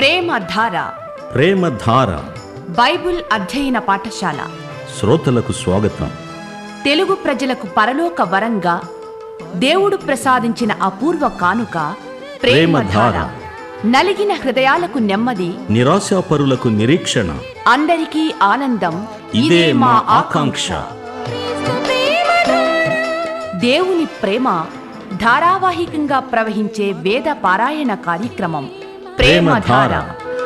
ప్రేమధార ప్రేమధార Bible అధ్యయన పాఠశాల శ్రోతలకు స్వాగతం తెలుగు ప్రజలకు పరలోక వరంగా దేవుడు ప్రసాదించిన అపూర్వ కానుక ప్రేమధార ప్రేమధార. నలిగిన హృదయాలకు నెమ్మది నిరాశాపరులకు నిరీక్షణ అందరికీ ఆనందం ఇదే మా ఆకాంక్ష దేవుని ప్రేమ ధారావాహికంగా ప్రవహించే వేద పారాయణ కార్యక్రమం ప్రేమధార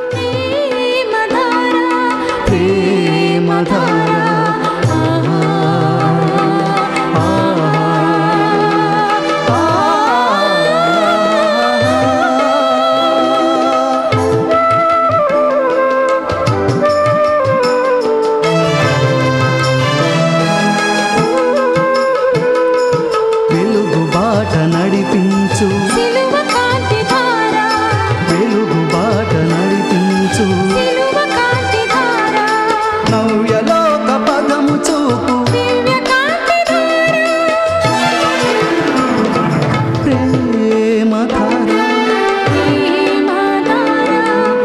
వెలుగు బాట నడిపించు సిలువ కాంతి ధార వెలుగు బాట నడిపించు సిలువ కాంతి ధార నవ్యలోక పదము చూపు దివ్య కాంతి ధార ప్రేమ ధార ప్రేమ ధార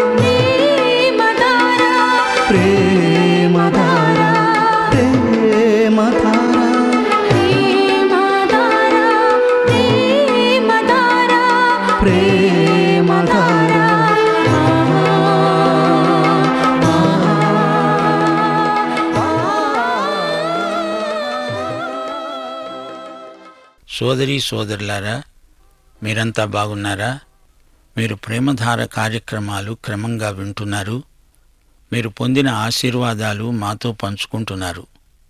ప్రేమ ధార ప్రేమ ధార ప్రేమ ధార ప్రేమ ధార ప్రేమ ధార ప్రేమ ధార సోదరి సోదరులారా మీరంతా బాగున్నారా మీరు ప్రేమధార కార్యక్రమాలు క్రమంగా వింటున్నారు మీరు పొందిన ఆశీర్వాదాలు మాతో పంచుకుంటున్నారు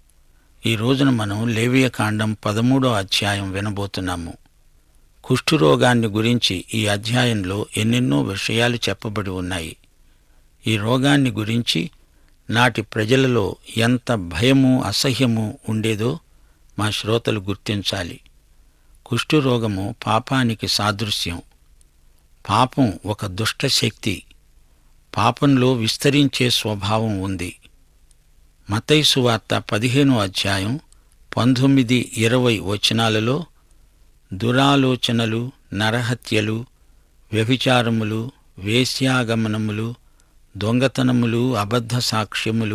ఈ రోజున మనం లేవియ కాండం పదమూడో అధ్యాయం వినబోతున్నాము కుష్ఠురోగాన్ని గురించి ఈ అధ్యాయంలో ఎన్నెన్నో విషయాలు చెప్పబడి ఉన్నాయి ఈ రోగాన్ని గురించి నాటి ప్రజలలో ఎంత భయము అసహ్యము ఉండేదో మా శ్రోతలు గుర్తించాలి కుష్ఠురోగము పాపానికి సాదృశ్యం పాపం ఒక దుష్ట శక్తి పాపంలో విస్తరించే స్వభావం ఉంది మతైసు వార్త పదిహేనో అధ్యాయం పంతొమ్మిది ఇరవై వచనాలలో దురాలోచనలు నరహత్యలు వ్యభిచారములు వేశ్యాగమనములు దొంగతనములు అబద్ధ సాక్ష్యములు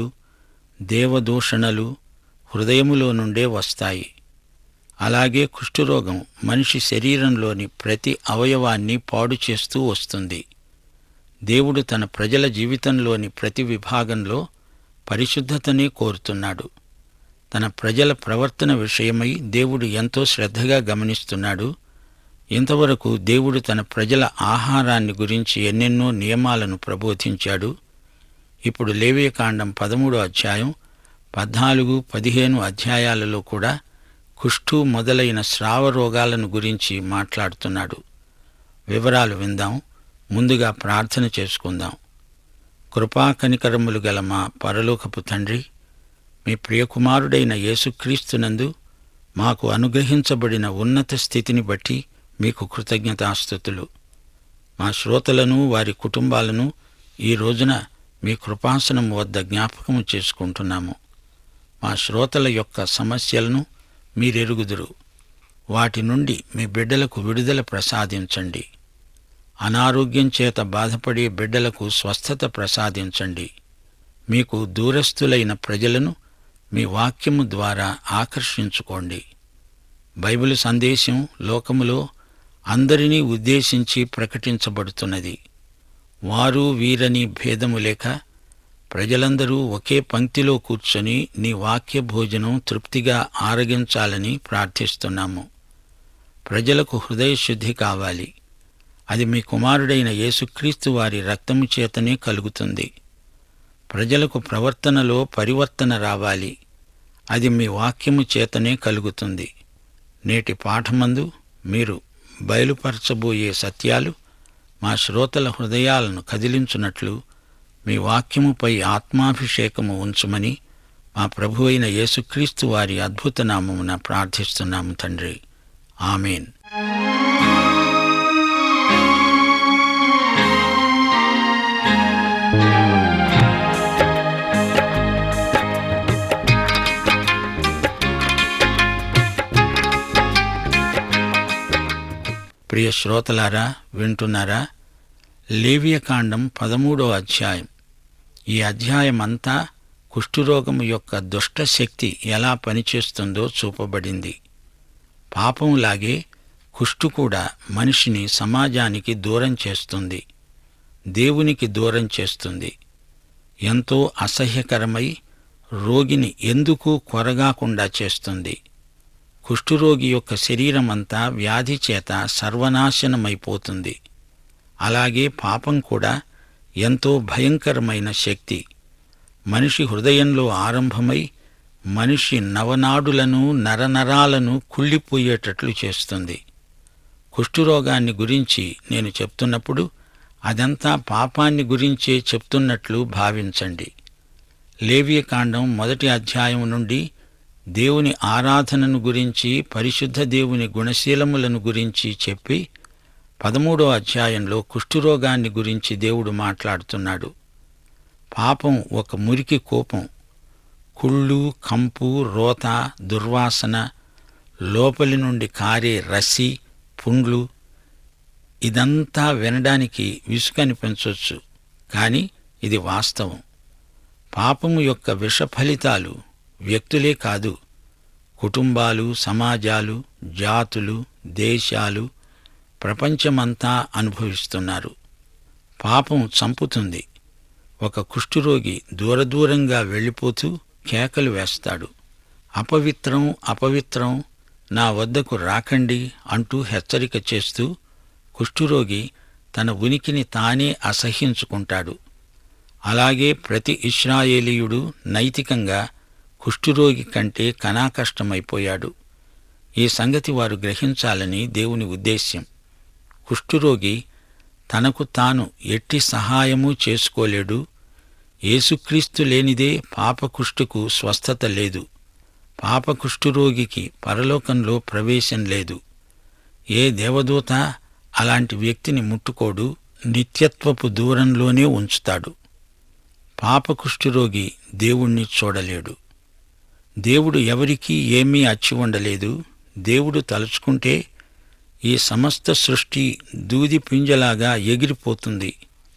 దేవదూషణలు హృదయములో నుండే వస్తాయి అలాగే కుష్ఠరోగం మనిషి శరీరంలోని ప్రతి అవయవాన్ని పాడు చేస్తూ వస్తుంది దేవుడు తన ప్రజల జీవితంలోని ప్రతి విభాగంలో పరిశుద్ధతనే కోరుతున్నాడు తన ప్రజల ప్రవర్తన విషయమై దేవుడు ఎంతో శ్రద్ధగా గమనిస్తున్నాడు ఇంతవరకు దేవుడు తన ప్రజల ఆహారాన్ని గురించి ఎన్నెన్నో నియమాలను ప్రబోధించాడు ఇప్పుడు లేవియకాండం పదమూడో అధ్యాయం పద్నాలుగు పదిహేను అధ్యాయాలలో కూడా కుష్ఠు మొదలైన స్రావ రోగాలను గురించి మాట్లాడుతున్నాడు వివరాలు విందాం ముందుగా ప్రార్థన చేసుకుందాం కృపాకనికరములు గల మా పరలోకపు తండ్రి మీ ప్రియకుమారుడైన యేసుక్రీస్తునందు మాకు అనుగ్రహించబడిన ఉన్నత స్థితిని బట్టి మీకు కృతజ్ఞతాస్థుతులు మా శ్రోతలను వారి కుటుంబాలను ఈ రోజున మీ కృపాసనం వద్ద జ్ఞాపకము చేసుకుంటున్నాము మా శ్రోతల యొక్క సమస్యలను మీరెరుగుదురు వాటి నుండి మీ బిడ్డలకు విడుదల ప్రసాదించండి అనారోగ్యం చేత బాధపడే బిడ్డలకు స్వస్థత ప్రసాదించండి మీకు దూరస్థులైన ప్రజలను మీ వాక్యము ద్వారా ఆకర్షించుకోండి బైబిల్ సందేశం లోకములో అందరినీ ఉద్దేశించి ప్రకటించబడుతున్నది వారు వీరని భేదము లేక ప్రజలందరూ ఒకే పంక్తిలో కూర్చొని నీ వాక్య భోజనం తృప్తిగా ఆరగించాలని ప్రార్థిస్తున్నాము ప్రజలకు హృదయశుద్ధి కావాలి అది మీ కుమారుడైన యేసుక్రీస్తు వారి రక్తము చేతనే కలుగుతుంది ప్రజలకు ప్రవర్తనలో పరివర్తన రావాలి అది మీ వాక్యము చేతనే కలుగుతుంది నేటి పాఠమందు మీరు బయలుపరచబోయే సత్యాలు మా శ్రోతల హృదయాలను కదిలించున్నట్లు మీ వాక్యముపై ఆత్మాభిషేకము ఉంచుమని మా ప్రభు అయిన యేసుక్రీస్తు వారి అద్భుత నామమున ప్రార్థిస్తున్నాము తండ్రి ఆమెన్ ప్రియ శ్రోతలారా వింటున్నారా లేవియకాండం పదమూడో అధ్యాయం ఈ అధ్యాయం అంతా కుష్ఠురోగము యొక్క దుష్ట శక్తి ఎలా పనిచేస్తుందో చూపబడింది పాపంలాగే కుష్టు కూడా మనిషిని సమాజానికి దూరం చేస్తుంది దేవునికి దూరం చేస్తుంది ఎంతో అసహ్యకరమై రోగిని ఎందుకు కొరగాకుండా చేస్తుంది కుష్ఠురోగి యొక్క శరీరం అంతా వ్యాధి చేత సర్వనాశనమైపోతుంది అలాగే పాపం కూడా ఎంతో భయంకరమైన శక్తి మనిషి హృదయంలో ఆరంభమై మనిషి నవనాడులను నరనరాలను కుళ్ళిపోయేటట్లు చేస్తుంది కుష్ఠురోగాన్ని గురించి నేను చెప్తున్నప్పుడు అదంతా పాపాన్ని గురించే చెప్తున్నట్లు భావించండి లేవియకాండం మొదటి అధ్యాయం నుండి దేవుని ఆరాధనను గురించి పరిశుద్ధ దేవుని గుణశీలములను గురించి చెప్పి పదమూడో అధ్యాయంలో కుష్ఠురోగాన్ని గురించి దేవుడు మాట్లాడుతున్నాడు పాపం ఒక మురికి కోపం కుళ్ళు కంపు రోత దుర్వాసన లోపలి నుండి కారే రసి పుండ్లు ఇదంతా వినడానికి విసుకనిపించవచ్చు కానీ ఇది వాస్తవం పాపము యొక్క విష ఫలితాలు వ్యక్తులే కాదు కుటుంబాలు సమాజాలు జాతులు దేశాలు ప్రపంచమంతా అనుభవిస్తున్నారు పాపం చంపుతుంది ఒక కుష్ఠురోగి దూరదూరంగా వెళ్ళిపోతూ కేకలు వేస్తాడు అపవిత్రం అపవిత్రం నా వద్దకు రాకండి అంటూ హెచ్చరిక చేస్తూ కుష్ఠురోగి తన ఉనికిని తానే అసహ్యించుకుంటాడు అలాగే ప్రతి ఇస్రాయేలీయుడు నైతికంగా కుష్ఠురోగి కంటే కనాకష్టమైపోయాడు ఈ సంగతి వారు గ్రహించాలని దేవుని ఉద్దేశ్యం కుష్ఠురోగి తనకు తాను ఎట్టి సహాయము చేసుకోలేడు యేసుక్రీస్తు లేనిదే పాపకుష్టుకు స్వస్థత లేదు పాపకుష్ఠురోగికి పరలోకంలో ప్రవేశం లేదు ఏ దేవదూత అలాంటి వ్యక్తిని ముట్టుకోడు నిత్యత్వపు దూరంలోనే ఉంచుతాడు పాపకుష్ఠురోగి దేవుణ్ణి చూడలేడు దేవుడు ఎవరికీ ఏమీ అచ్చి ఉండలేదు దేవుడు తలుచుకుంటే ఈ సమస్త సృష్టి దూది పింజలాగా ఎగిరిపోతుంది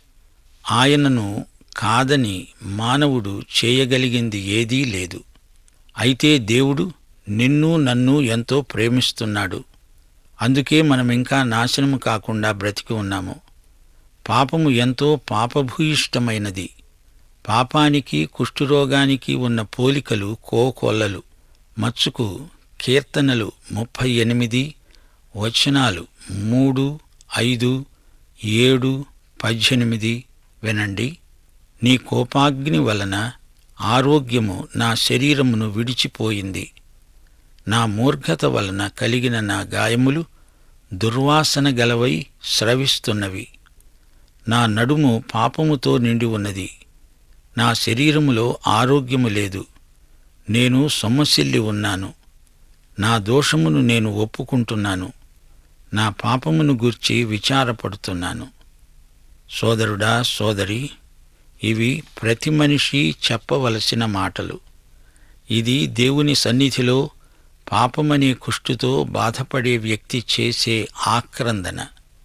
ఆయనను కాదని మానవుడు చేయగలిగింది ఏదీ లేదు అయితే దేవుడు నిన్ను నన్ను ఎంతో ప్రేమిస్తున్నాడు అందుకే మనం ఇంకా నాశనము కాకుండా బ్రతికి ఉన్నాము పాపము ఎంతో పాపభూయిష్టమైనది పాపానికి కుష్ఠురోగానికి ఉన్న పోలికలు కోకొల్లలు మచ్చుకు కీర్తనలు ముప్పై ఎనిమిది వచనాలు మూడు ఐదు ఏడు పద్దెనిమిది వినండి నీ కోపాగ్ని వలన ఆరోగ్యము నా శరీరమును విడిచిపోయింది నా మూర్ఘత వలన కలిగిన నా గాయములు దుర్వాసన గలవై స్రవిస్తున్నవి నా నడుము పాపముతో నిండి ఉన్నది నా శరీరములో ఆరోగ్యము లేదు నేను సొమ్మసిల్లి ఉన్నాను నా దోషమును నేను ఒప్పుకుంటున్నాను నా పాపమును గూర్చి విచారపడుతున్నాను సోదరుడా సోదరి ఇవి ప్రతి మనిషి చెప్పవలసిన మాటలు ఇది దేవుని సన్నిధిలో పాపమనే కుష్టుతో బాధపడే వ్యక్తి చేసే ఆక్రందన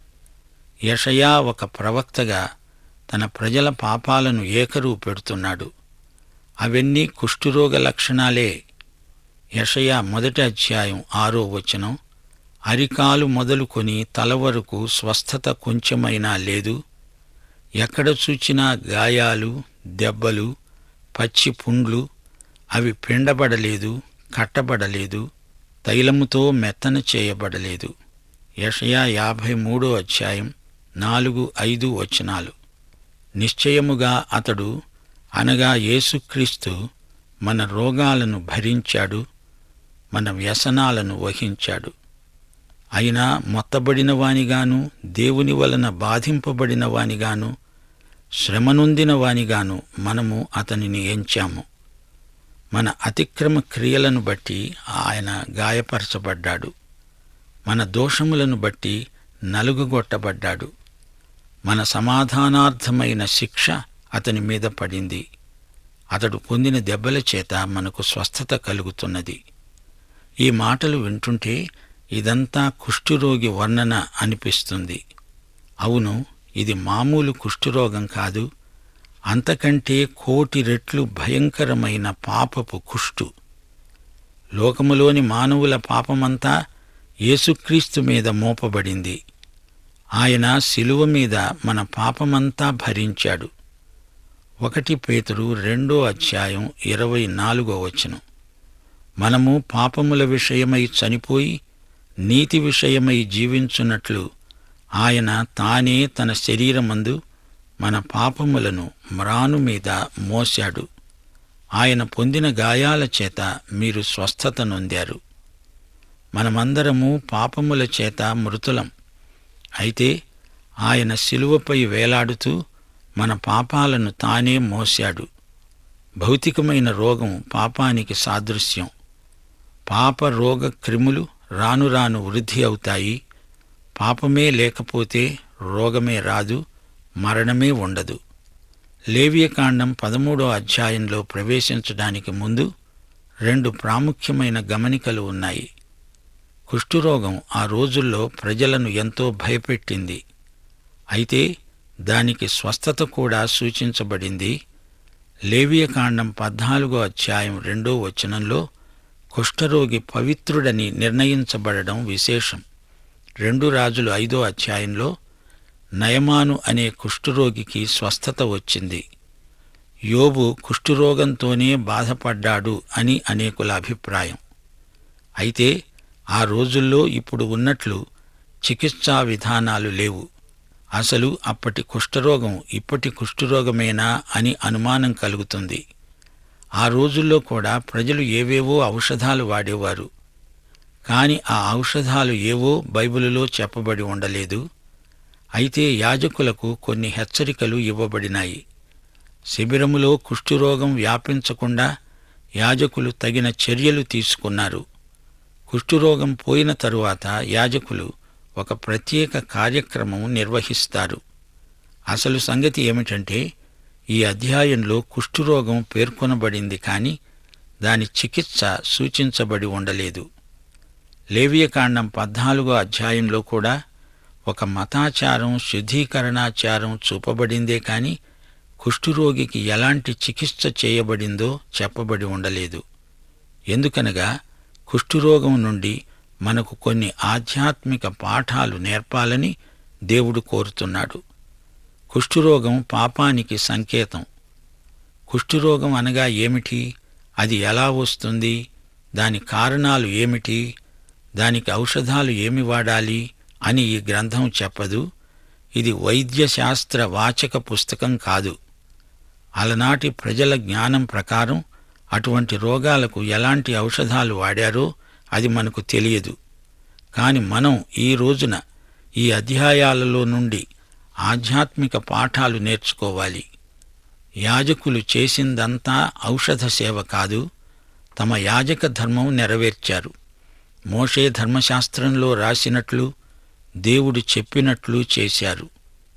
యషయా ఒక ప్రవక్తగా తన ప్రజల పాపాలను ఏకరువు పెడుతున్నాడు అవన్నీ కుష్ఠురోగ లక్షణాలే యషయా మొదటి అధ్యాయం ఆరో వచనం అరికాలు మొదలుకొని తల వరకు స్వస్థత కొంచెమైనా లేదు ఎక్కడ చూచినా గాయాలు దెబ్బలు పచ్చి పుండ్లు అవి పిండబడలేదు కట్టబడలేదు తైలముతో మెత్తన చేయబడలేదు యషయా యాభై మూడో అధ్యాయం నాలుగు ఐదు వచనాలు నిశ్చయముగా అతడు అనగా యేసుక్రీస్తు మన రోగాలను భరించాడు మన వ్యసనాలను వహించాడు అయినా మొత్తబడిన వానిగాను దేవుని వలన బాధింపబడిన వానిగాను శ్రమనొందిన వానిగాను మనము అతనిని ఎంచాము మన అతిక్రమ క్రియలను బట్టి ఆయన గాయపరచబడ్డాడు మన దోషములను బట్టి నలుగుగొట్టబడ్డాడు మన సమాధానార్థమైన శిక్ష అతని మీద పడింది అతడు పొందిన దెబ్బల చేత మనకు స్వస్థత కలుగుతున్నది ఈ మాటలు వింటుంటే ఇదంతా కుష్ఠురోగి వర్ణన అనిపిస్తుంది అవును ఇది మామూలు కుష్ఠురోగం కాదు అంతకంటే కోటి రెట్లు భయంకరమైన పాపపు కుష్టు లోకములోని మానవుల పాపమంతా యేసుక్రీస్తు మీద మోపబడింది ఆయన శిలువ మీద మన పాపమంతా భరించాడు ఒకటి పేతురు రెండో అధ్యాయం ఇరవై నాలుగో వచనం మనము పాపముల విషయమై చనిపోయి నీతి విషయమై జీవించున్నట్లు ఆయన తానే తన శరీరమందు మన పాపములను మ్రాను మీద మోశాడు ఆయన పొందిన గాయాల చేత మీరు స్వస్థత నొందారు మనమందరము పాపముల చేత మృతులం అయితే ఆయన శిలువపై వేలాడుతూ మన పాపాలను తానే మోశాడు భౌతికమైన రోగం పాపానికి సాదృశ్యం పాప రోగ క్రిములు రాను రాను వృద్ధి అవుతాయి పాపమే లేకపోతే రోగమే రాదు మరణమే ఉండదు లేవియకాండం పదమూడో అధ్యాయంలో ప్రవేశించడానికి ముందు రెండు ప్రాముఖ్యమైన గమనికలు ఉన్నాయి కుష్ఠురోగం ఆ రోజుల్లో ప్రజలను ఎంతో భయపెట్టింది అయితే దానికి స్వస్థత కూడా సూచించబడింది లేవియకాండం పద్నాలుగో అధ్యాయం రెండో వచనంలో కుష్ఠరోగి పవిత్రుడని నిర్ణయించబడడం విశేషం రెండు రాజులు ఐదో అధ్యాయంలో నయమాను అనే కుష్ఠరోగికి స్వస్థత వచ్చింది యోబు కుష్ఠురోగంతోనే బాధపడ్డాడు అని అనేకుల అభిప్రాయం అయితే ఆ రోజుల్లో ఇప్పుడు ఉన్నట్లు చికిత్సా విధానాలు లేవు అసలు అప్పటి కుష్ఠరోగం ఇప్పటి కుష్ఠరోగమేనా అని అనుమానం కలుగుతుంది ఆ రోజుల్లో కూడా ప్రజలు ఏవేవో ఔషధాలు వాడేవారు కాని ఆ ఔషధాలు ఏవో బైబిలులో చెప్పబడి ఉండలేదు అయితే యాజకులకు కొన్ని హెచ్చరికలు ఇవ్వబడినాయి శిబిరములో కుష్ఠురోగం వ్యాపించకుండా యాజకులు తగిన చర్యలు తీసుకున్నారు కుష్ఠురోగం పోయిన తరువాత యాజకులు ఒక ప్రత్యేక కార్యక్రమం నిర్వహిస్తారు అసలు సంగతి ఏమిటంటే ఈ అధ్యాయంలో కుష్ఠురోగం పేర్కొనబడింది కాని దాని చికిత్స సూచించబడి ఉండలేదు లేవియకాండం పద్నాలుగో అధ్యాయంలో కూడా ఒక మతాచారం శుద్ధీకరణాచారం చూపబడిందే కాని కుష్ఠురోగికి ఎలాంటి చికిత్స చేయబడిందో చెప్పబడి ఉండలేదు ఎందుకనగా కుష్ఠురోగం నుండి మనకు కొన్ని ఆధ్యాత్మిక పాఠాలు నేర్పాలని దేవుడు కోరుతున్నాడు కుష్ఠురోగం పాపానికి సంకేతం కుష్ఠురోగం అనగా ఏమిటి అది ఎలా వస్తుంది దాని కారణాలు ఏమిటి దానికి ఔషధాలు ఏమి వాడాలి అని ఈ గ్రంథం చెప్పదు ఇది వైద్యశాస్త్ర వాచక పుస్తకం కాదు అలనాటి ప్రజల జ్ఞానం ప్రకారం అటువంటి రోగాలకు ఎలాంటి ఔషధాలు వాడారో అది మనకు తెలియదు కాని మనం ఈ రోజున ఈ అధ్యాయాలలో నుండి ఆధ్యాత్మిక పాఠాలు నేర్చుకోవాలి యాజకులు చేసిందంతా ఔషధ సేవ కాదు తమ యాజక ధర్మం నెరవేర్చారు మోషే ధర్మశాస్త్రంలో రాసినట్లు దేవుడు చెప్పినట్లు చేశారు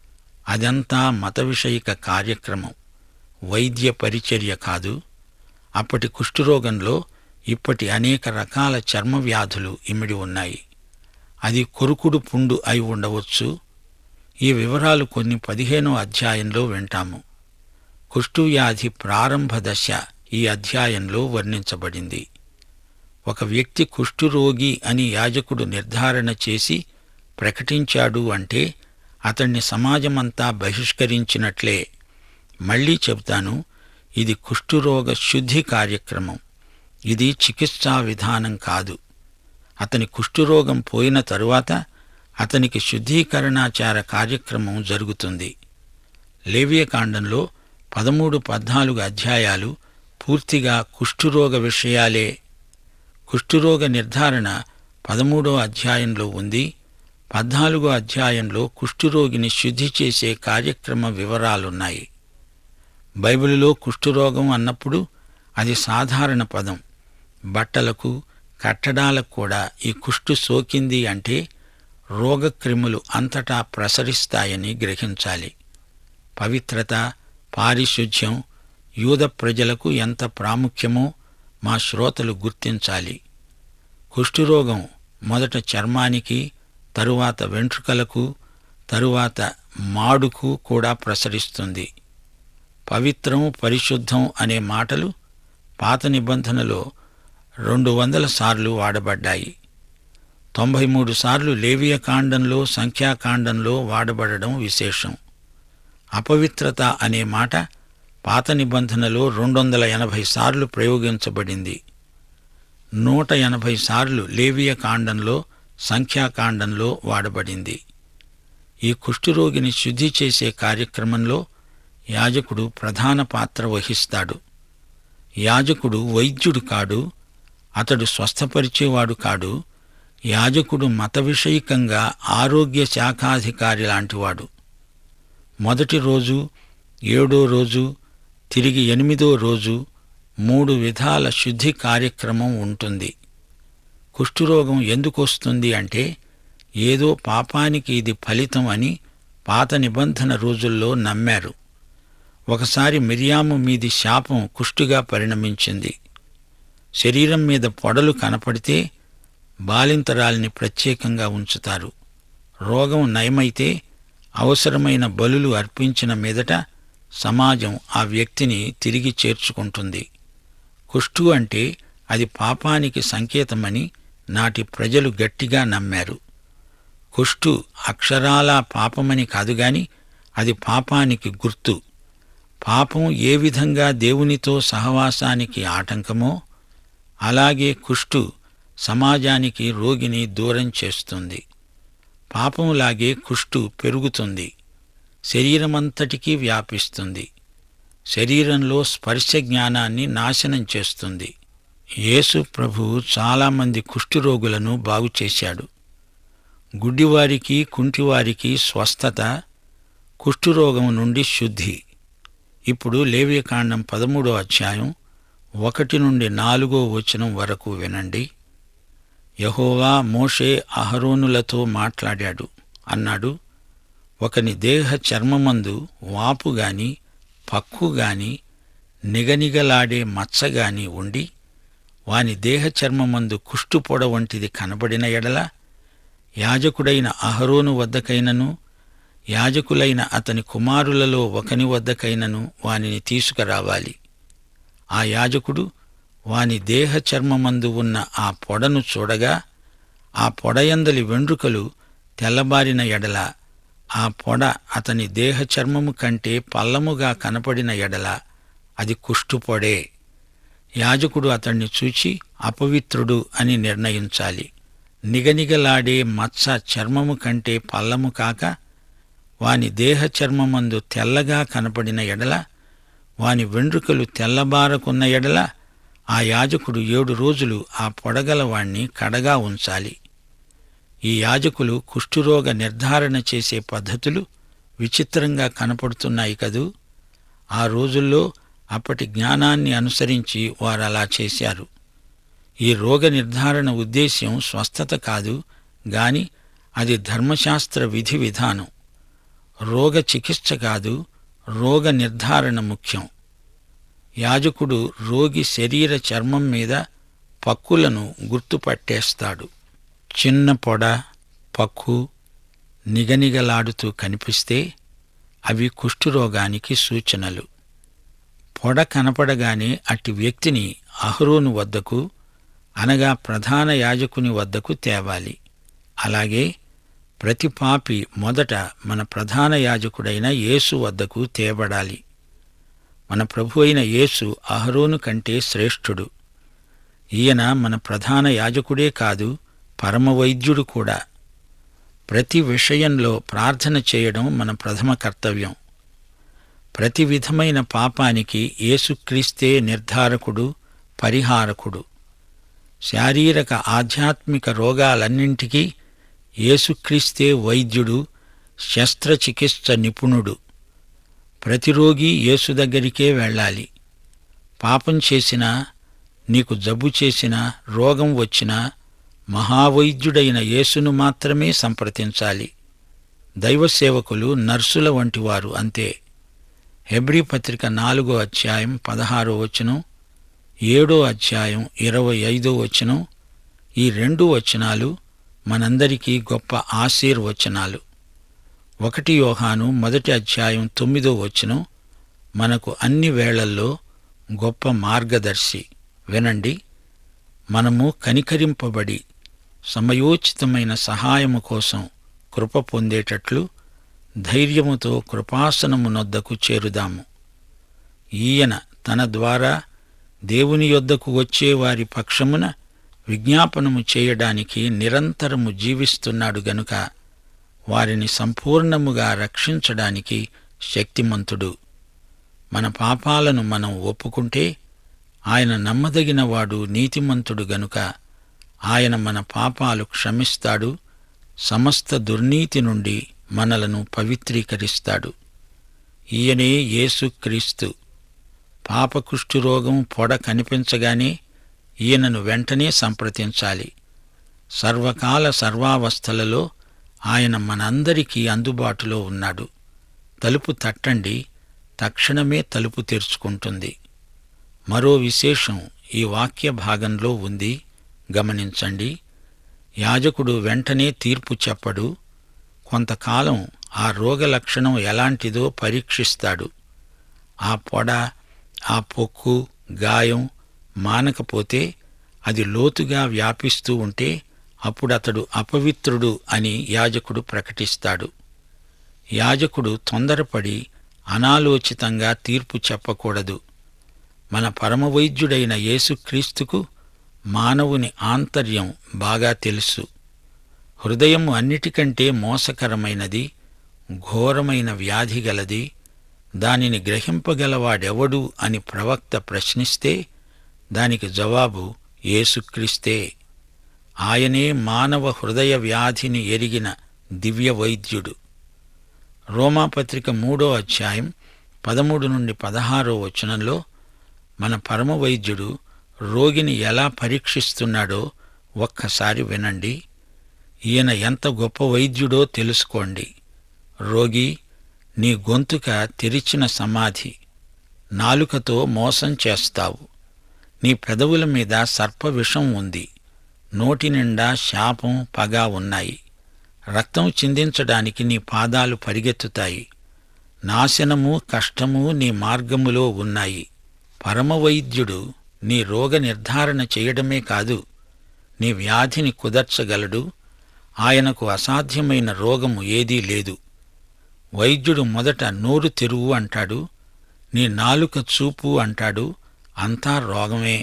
అదంతా మత విషయిక కార్యక్రమం వైద్య పరిచర్య కాదు అప్పటి కుష్ఠురోగంలో ఇప్పటి అనేక రకాల చర్మ వ్యాధులు ఇమిడి ఉన్నాయి అది కొరుకుడు పుండు అయి ఉండవచ్చు ఈ వివరాలు కొన్ని పదిహేనో అధ్యాయంలో వింటాము కుష్ఠువ్యాధి ప్రారంభ దశ ఈ అధ్యాయంలో వర్ణించబడింది ఒక వ్యక్తి కుష్ఠురోగి అని యాజకుడు నిర్ధారణ చేసి ప్రకటించాడు అంటే అతణ్ణి సమాజమంతా బహిష్కరించినట్లే మళ్ళీ చెబుతాను ఇది కుష్ఠురోగ శుద్ధి కార్యక్రమం ఇది చికిత్సా విధానం కాదు అతని కుష్ఠురోగం పోయిన తరువాత అతనికి శుద్ధీకరణాచార కార్యక్రమం జరుగుతుంది లేవియకాండంలో పదమూడు పద్నాలుగు అధ్యాయాలు పూర్తిగా కుష్ఠురోగ విషయాలే కుష్ఠురోగ నిర్ధారణ పదమూడో అధ్యాయంలో ఉంది పద్నాలుగో అధ్యాయంలో కుష్ఠురోగిని శుద్ధి చేసే కార్యక్రమ వివరాలున్నాయి బైబిలులో కుష్ఠురోగం అన్నప్పుడు అది సాధారణ పదం బట్టలకు కట్టడాలకు కూడా ఈ కుష్టు సోకింది అంటే రోగక్రిములు అంతటా ప్రసరిస్తాయని గ్రహించాలి పవిత్రత పారిశుధ్యం యూద ప్రజలకు ఎంత ప్రాముఖ్యమో మా శ్రోతలు గుర్తించాలి కుష్ఠురోగం మొదట చర్మానికి తరువాత వెంట్రుకలకు తరువాత మాడుకు కూడా ప్రసరిస్తుంది పవిత్రం పరిశుద్ధం అనే మాటలు పాత నిబంధనలో రెండు వందల సార్లు వాడబడ్డాయి తొంభై మూడు సార్లు లేవియ కాండంలో సంఖ్యాకాండంలో వాడబడడం విశేషం అపవిత్రత అనే మాట పాత నిబంధనలో రెండు వందల ఎనభై సార్లు ప్రయోగించబడింది నూట ఎనభై సార్లు లేవియ కాండంలో సంఖ్యాకాండంలో వాడబడింది ఈ కుష్ఠురోగిని శుద్ధి చేసే కార్యక్రమంలో యాజకుడు ప్రధాన పాత్ర వహిస్తాడు యాజకుడు వైద్యుడు కాడు అతడు స్వస్థపరిచేవాడు కాడు యాజకుడు మత విషయికంగా ఆరోగ్య శాఖాధికారి లాంటివాడు మొదటి రోజు ఏడో రోజు తిరిగి ఎనిమిదో రోజు మూడు విధాల శుద్ధి కార్యక్రమం ఉంటుంది కుష్ఠురోగం ఎందుకు వస్తుంది అంటే ఏదో పాపానికి ఇది ఫలితం అని పాత నిబంధన రోజుల్లో నమ్మారు ఒకసారి మిరియాము మీది శాపం కుష్టుగా పరిణమించింది శరీరం మీద పొడలు కనపడితే బాలింతరాల్ని ప్రత్యేకంగా ఉంచుతారు రోగం నయమైతే అవసరమైన బలులు అర్పించిన మీదట సమాజం ఆ వ్యక్తిని తిరిగి చేర్చుకుంటుంది కుష్టు అంటే అది పాపానికి సంకేతమని నాటి ప్రజలు గట్టిగా నమ్మారు కుష్టు అక్షరాలా పాపమని కాదు గాని అది పాపానికి గుర్తు పాపం ఏ విధంగా దేవునితో సహవాసానికి ఆటంకమో అలాగే కుష్టు సమాజానికి రోగిని దూరం చేస్తుంది పాపంలాగే కుష్టు పెరుగుతుంది శరీరమంతటికీ వ్యాపిస్తుంది శరీరంలో స్పర్శ జ్ఞానాన్ని నాశనం చేస్తుంది యేసు ప్రభు చాలామంది కుష్ఠురోగులను బాగు చేశాడు గుడ్డివారికి కుంటివారికి స్వస్థత కుష్ఠురోగం నుండి శుద్ధి ఇప్పుడు లేవ్యకాండం పదమూడో అధ్యాయం ఒకటి నుండి నాలుగో వచనం వరకు వినండి యహోవా మోషే అహరోనులతో మాట్లాడాడు అన్నాడు ఒకని దేహ చర్మమందు వాపు గాని పక్కు గాని నిగనిగలాడే మచ్చ గాని ఉండి వాని దేహ చర్మమందు కుష్టు పొడ వంటిది కనబడిన ఎడల యాజకుడైన అహరోను వద్దకైనను యాజకులైన అతని కుమారులలో ఒకని వద్దకైనను వానిని తీసుకురావాలి ఆ యాజకుడు వాని దేహ చర్మమందు ఉన్న ఆ పొడను చూడగా ఆ పొడయందలి వెండ్రుకలు తెల్లబారిన ఎడల ఆ పొడ అతని దేహ చర్మము కంటే పల్లముగా కనపడిన ఎడల అది కుష్టుపొడే యాజకుడు అతణ్ణి చూచి అపవిత్రుడు అని నిర్ణయించాలి నిగనిగలాడే మచ్చ చర్మము కంటే పల్లము కాక వాని దేహ చర్మమందు తెల్లగా కనపడిన ఎడల వాని వెండ్రుకలు తెల్లబారకున్న ఎడల ఆ యాజకుడు ఏడు రోజులు ఆ పొడగల వాణ్ణి కడగా ఉంచాలి ఈ యాజకులు కుష్ఠురోగ నిర్ధారణ చేసే పద్ధతులు విచిత్రంగా కనపడుతున్నాయి కదూ ఆ రోజుల్లో అప్పటి జ్ఞానాన్ని అనుసరించి వారు అలా చేశారు ఈ రోగ నిర్ధారణ ఉద్దేశ్యం స్వస్థత కాదు గాని అది ధర్మశాస్త్ర విధి విధానం రోగ చికిత్స కాదు రోగ నిర్ధారణ ముఖ్యం యాజకుడు రోగి శరీర చర్మం మీద పక్కులను గుర్తుపట్టేస్తాడు చిన్న పొడ పక్కు నిగనిగలాడుతూ కనిపిస్తే అవి కుష్ఠురోగానికి సూచనలు పొడ కనపడగానే అట్టి వ్యక్తిని అహరోను వద్దకు అనగా ప్రధాన యాజకుని వద్దకు తేవాలి అలాగే ప్రతి పాపి మొదట మన ప్రధాన యాజకుడైన యేసు వద్దకు తేబడాలి మన ప్రభు అయిన యేసు అహరోను కంటే శ్రేష్ఠుడు ఈయన మన ప్రధాన యాజకుడే కాదు పరమవైద్యుడు కూడా ప్రతి విషయంలో ప్రార్థన చేయడం మన ప్రథమ కర్తవ్యం ప్రతి విధమైన పాపానికి యేసుక్రీస్తే నిర్ధారకుడు పరిహారకుడు శారీరక ఆధ్యాత్మిక రోగాలన్నింటికీ యేసుక్రీస్తే వైద్యుడు శస్త్రచికిత్స నిపుణుడు ప్రతి రోగి యేసు దగ్గరికే వెళ్ళాలి పాపం చేసినా నీకు జబ్బు చేసినా రోగం వచ్చినా మహావైద్యుడైన యేసును మాత్రమే సంప్రదించాలి దైవ సేవకులు నర్సుల వంటివారు అంతే హెబ్రీ పత్రిక నాలుగో అధ్యాయం పదహారో వచనం ఏడో అధ్యాయం ఇరవై ఐదో వచనం ఈ రెండు వచనాలు మనందరికీ గొప్ప ఆశీర్వచనాలు ఒకటి యోహాను మొదటి అధ్యాయం తొమ్మిదో వచనం మనకు అన్ని వేళల్లో గొప్ప మార్గదర్శి వినండి మనము కనికరింపబడి సమయోచితమైన సహాయము కోసం కృప పొందేటట్లు ధైర్యముతో కృపాసనము నొద్దకు చేరుదాము ఈయన తన ద్వారా దేవుని యొద్దకు వచ్చే వారి పక్షమున విజ్ఞాపనము చేయడానికి నిరంతరము జీవిస్తున్నాడు గనుక వారిని సంపూర్ణముగా రక్షించడానికి శక్తిమంతుడు మన పాపాలను మనం ఒప్పుకుంటే ఆయన నమ్మదగినవాడు నీతిమంతుడు గనుక ఆయన మన పాపాలు క్షమిస్తాడు సమస్త దుర్నీతి నుండి మనలను పవిత్రీకరిస్తాడు ఈయనే యేసుక్రీస్తు పాపకుష్ఠు రోగం పొడ కనిపించగానే ఈయనను వెంటనే సంప్రదించాలి సర్వకాల సర్వావస్థలలో ఆయన మనందరికీ అందుబాటులో ఉన్నాడు తలుపు తట్టండి తక్షణమే తలుపు తెరుచుకుంటుంది మరో విశేషం ఈ వాక్య భాగంలో ఉంది గమనించండి యాజకుడు వెంటనే తీర్పు చెప్పడు కొంతకాలం ఆ రోగ లక్షణం ఎలాంటిదో పరీక్షిస్తాడు ఆ పొడ ఆ పొక్కు గాయం మానకపోతే అది లోతుగా వ్యాపిస్తూ ఉంటే అప్పుడతడు అపవిత్రుడు అని యాజకుడు ప్రకటిస్తాడు యాజకుడు తొందరపడి అనాలోచితంగా తీర్పు చెప్పకూడదు మన పరమవైద్యుడైన యేసుక్రీస్తుకు మానవుని ఆంతర్యం బాగా తెలుసు హృదయం అన్నిటికంటే మోసకరమైనది ఘోరమైన వ్యాధి గలది దానిని గ్రహింపగలవాడెవడు అని ప్రవక్త ప్రశ్నిస్తే దానికి జవాబు యేసుక్రీస్తే ఆయనే మానవ హృదయ వ్యాధిని ఎరిగిన దివ్య వైద్యుడు రోమాపత్రిక మూడో అధ్యాయం పదమూడు నుండి పదహారో వచనంలో మన పరమ వైద్యుడు రోగిని ఎలా పరీక్షిస్తున్నాడో ఒక్కసారి వినండి ఈయన ఎంత గొప్ప వైద్యుడో తెలుసుకోండి రోగి నీ గొంతుక తెరిచిన సమాధి నాలుకతో మోసం చేస్తావు నీ పెదవుల మీద సర్పవిషం ఉంది నోటి నిండా శాపం పగ ఉన్నాయి రక్తం చిందించడానికి నీ పాదాలు పరిగెత్తుతాయి నాశనము కష్టము నీ మార్గములో ఉన్నాయి పరమవైద్యుడు నీ రోగ నిర్ధారణ చేయడమే కాదు నీ వ్యాధిని కుదర్చగలడు ఆయనకు అసాధ్యమైన రోగము ఏదీ లేదు వైద్యుడు మొదట నోరు తెరువు అంటాడు నీ నాలుక చూపు అంటాడు అంతా రోగమే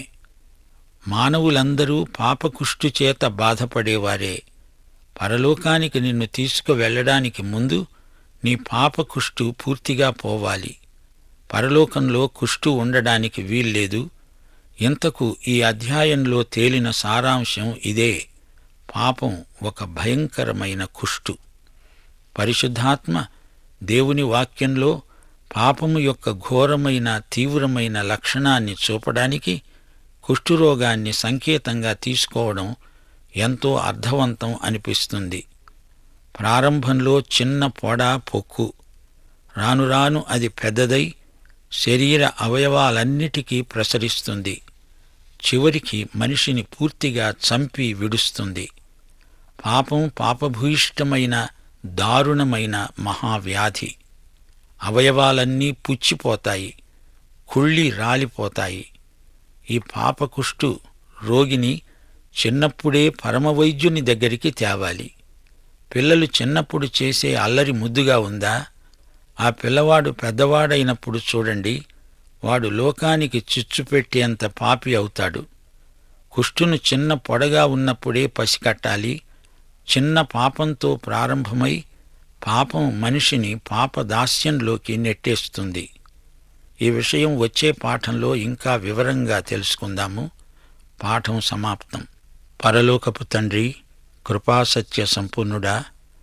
మానవులందరూ పాపకుష్టు చేత బాధపడేవారే పరలోకానికి నిన్ను తీసుకువెళ్ళడానికి ముందు నీ పాపకుష్టు పూర్తిగా పోవాలి పరలోకంలో కుష్టు ఉండడానికి వీల్లేదు ఇంతకు ఈ అధ్యాయంలో తేలిన సారాంశం ఇదే పాపం ఒక భయంకరమైన కుష్టు పరిశుద్ధాత్మ దేవుని వాక్యంలో పాపము యొక్క ఘోరమైన తీవ్రమైన లక్షణాన్ని చూపడానికి కుష్ఠురోగాన్ని సంకేతంగా తీసుకోవడం ఎంతో అర్థవంతం అనిపిస్తుంది ప్రారంభంలో చిన్న పొడ పొక్కు రాను రాను అది పెద్దదై శరీర అవయవాలన్నిటికీ ప్రసరిస్తుంది చివరికి మనిషిని పూర్తిగా చంపి విడుస్తుంది పాపం పాపభూయిష్టమైన దారుణమైన మహావ్యాధి అవయవాలన్నీ పుచ్చిపోతాయి కుళ్ళి రాలిపోతాయి ఈ పాపకుష్టు రోగిని చిన్నప్పుడే పరమవైద్యుని దగ్గరికి తేవాలి పిల్లలు చిన్నప్పుడు చేసే అల్లరి ముద్దుగా ఉందా ఆ పిల్లవాడు పెద్దవాడైనప్పుడు చూడండి వాడు లోకానికి చిచ్చు పెట్టేంత పాపి అవుతాడు కుష్టును చిన్న పొడగా ఉన్నప్పుడే పసికట్టాలి చిన్న పాపంతో ప్రారంభమై పాపం మనిషిని పాపదాస్యంలోకి నెట్టేస్తుంది ఈ విషయం వచ్చే పాఠంలో ఇంకా వివరంగా తెలుసుకుందాము పాఠం సమాప్తం పరలోకపు తండ్రి కృపాసత్య సంపూర్ణుడా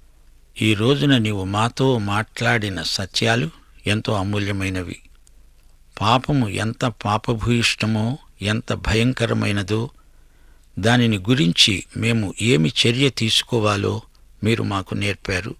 ఈ రోజున నీవు మాతో మాట్లాడిన సత్యాలు ఎంతో అమూల్యమైనవి పాపము ఎంత పాపభూయిష్టమో ఎంత భయంకరమైనదో దానిని గురించి మేము ఏమి చర్య తీసుకోవాలో మీరు మాకు నేర్పారు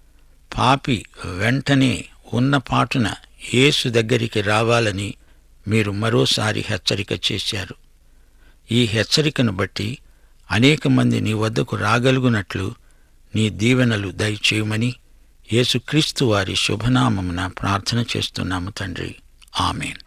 పాపి వెంటనే ఉన్న పాటున యేసు దగ్గరికి రావాలని మీరు మరోసారి హెచ్చరిక చేశారు ఈ హెచ్చరికను బట్టి అనేక మంది నీ వద్దకు రాగలుగునట్లు నీ దీవెనలు దయచేయమని యేసుక్రీస్తు వారి శుభనామమున ప్రార్థన చేస్తున్నాము తండ్రి ఆమెన్